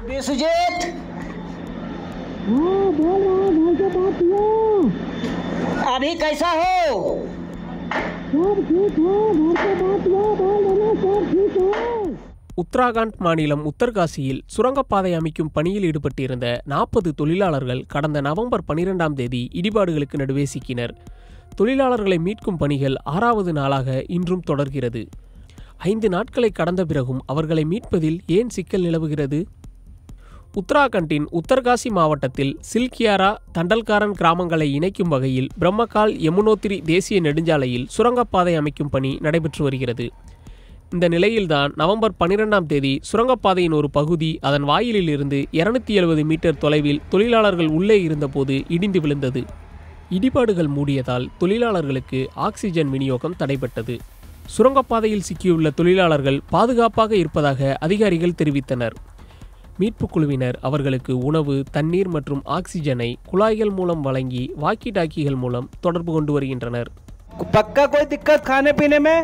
सुजीत हाँ बोल रहा हूँ घर से बात किया अभी कैसा हो सब ठीक है घर से बात किया बोल देना सब ठीक है உத்தராகண்ட் மாநிலம் உத்தர்காசியில் சுரங்கப்பாதை அமைக்கும் பணியில் ஈடுபட்டிருந்த நாற்பது தொழிலாளர்கள் கடந்த நவம்பர் பனிரெண்டாம் தேதி இடிபாடுகளுக்கு நடுவே சிக்கினர் தொழிலாளர்களை மீட்கும் பணிகள் ஆறாவது நாளாக இன்றும் தொடர்கிறது ஐந்து நாட்களை கடந்த பிறகும் அவர்களை மீட்பதில் ஏன் சிக்கல் நிலவுகிறது உத்தராகண்டின் உத்தர்காசி மாவட்டத்தில் சில்கியாரா தண்டல்காரன் கிராமங்களை இணைக்கும் வகையில் பிரம்மகால் யமுனோத்திரி தேசிய நெடுஞ்சாலையில் சுரங்கப்பாதை அமைக்கும் பணி நடைபெற்று வருகிறது இந்த நிலையில்தான் நவம்பர் பன்னிரெண்டாம் தேதி சுரங்கப்பாதையின் ஒரு பகுதி அதன் வாயிலில் இருந்து இருநூத்தி எழுபது மீட்டர் தொலைவில் தொழிலாளர்கள் உள்ளே இருந்தபோது இடிந்து விழுந்தது இடிபாடுகள் மூடியதால் தொழிலாளர்களுக்கு ஆக்சிஜன் விநியோகம் தடைபட்டது சுரங்கப்பாதையில் சிக்கியுள்ள தொழிலாளர்கள் பாதுகாப்பாக இருப்பதாக அதிகாரிகள் தெரிவித்தனர் மீட்புக் குழுவினர் அவர்களுக்கு உணவு தண்ணீர் மற்றும் ஆக்சிஜனை குழாய்கள் மூலம் வழங்கி வாக்கி டாக்கிகள் மூலம் தொடர்பு கொண்டு வருகின்றனர் पक्का कोई दिक्कत खाने पीने में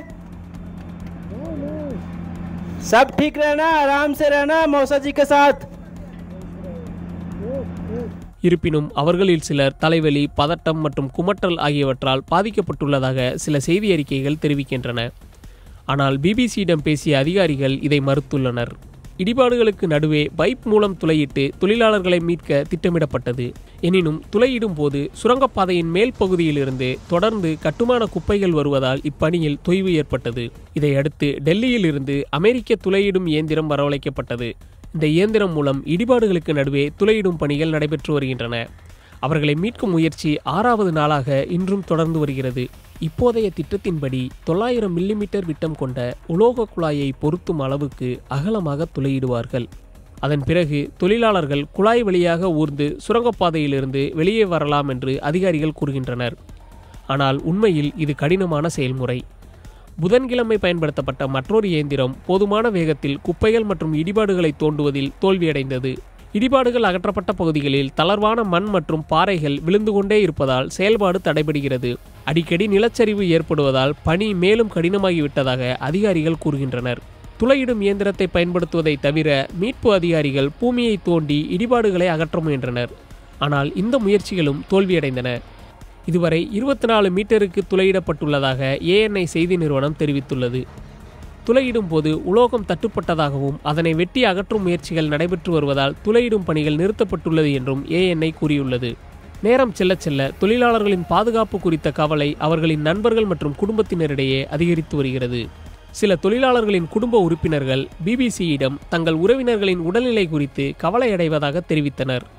सब ठीक रहना आराम से रहना मौसा जी के साथ இருப்பினும் அவர்களில் சிலர் தலைவலி பதட்டம் மற்றும் குமட்டல் ஆகியவற்றால் பாதிக்கப்பட்டுள்ளதாக சில செய்தி அறிக்கைகள் தெரிவிக்கின்றன ஆனால் பிபிசியிடம் பேசிய அதிகாரிகள் இதை மறுத்துள்ளனர் இடிபாடுகளுக்கு நடுவே பைப் மூலம் துளையிட்டு தொழிலாளர்களை மீட்க திட்டமிடப்பட்டது எனினும் துளையிடும் போது சுரங்கப்பாதையின் மேல் பகுதியிலிருந்து தொடர்ந்து கட்டுமான குப்பைகள் வருவதால் இப்பணியில் தொய்வு ஏற்பட்டது இதையடுத்து டெல்லியில் இருந்து அமெரிக்க துளையிடும் இயந்திரம் வரவழைக்கப்பட்டது இந்த இயந்திரம் மூலம் இடிபாடுகளுக்கு நடுவே துளையிடும் பணிகள் நடைபெற்று வருகின்றன அவர்களை மீட்கும் முயற்சி ஆறாவது நாளாக இன்றும் தொடர்ந்து வருகிறது இப்போதைய திட்டத்தின்படி தொள்ளாயிரம் மில்லிமீட்டர் விட்டம் கொண்ட உலோக குழாயை பொருத்தும் அளவுக்கு அகலமாக துளையிடுவார்கள் அதன் பிறகு தொழிலாளர்கள் குழாய் வழியாக ஊர்ந்து சுரங்கப்பாதையிலிருந்து வெளியே வரலாம் என்று அதிகாரிகள் கூறுகின்றனர் ஆனால் உண்மையில் இது கடினமான செயல்முறை புதன்கிழமை பயன்படுத்தப்பட்ட மற்றொரு இயந்திரம் போதுமான வேகத்தில் குப்பைகள் மற்றும் இடிபாடுகளை தோண்டுவதில் தோல்வியடைந்தது இடிபாடுகள் அகற்றப்பட்ட பகுதிகளில் தளர்வான மண் மற்றும் பாறைகள் விழுந்து கொண்டே இருப்பதால் செயல்பாடு தடைபடுகிறது அடிக்கடி நிலச்சரிவு ஏற்படுவதால் பணி மேலும் கடினமாகிவிட்டதாக அதிகாரிகள் கூறுகின்றனர் துளையிடும் இயந்திரத்தை பயன்படுத்துவதை தவிர மீட்பு அதிகாரிகள் பூமியை தோண்டி இடிபாடுகளை அகற்ற முயன்றனர் ஆனால் இந்த முயற்சிகளும் தோல்வியடைந்தன இதுவரை இருபத்தி நாலு மீட்டருக்கு துளையிடப்பட்டுள்ளதாக ஏஎன்ஐ செய்தி நிறுவனம் தெரிவித்துள்ளது துளையிடும் போது உலோகம் தட்டுப்பட்டதாகவும் அதனை வெட்டி அகற்றும் முயற்சிகள் நடைபெற்று வருவதால் துளையிடும் பணிகள் நிறுத்தப்பட்டுள்ளது என்றும் ஏஎன்ஐ கூறியுள்ளது நேரம் செல்ல செல்ல தொழிலாளர்களின் பாதுகாப்பு குறித்த கவலை அவர்களின் நண்பர்கள் மற்றும் குடும்பத்தினரிடையே அதிகரித்து வருகிறது சில தொழிலாளர்களின் குடும்ப உறுப்பினர்கள் பிபிசியிடம் தங்கள் உறவினர்களின் உடல்நிலை குறித்து கவலையடைவதாக தெரிவித்தனர்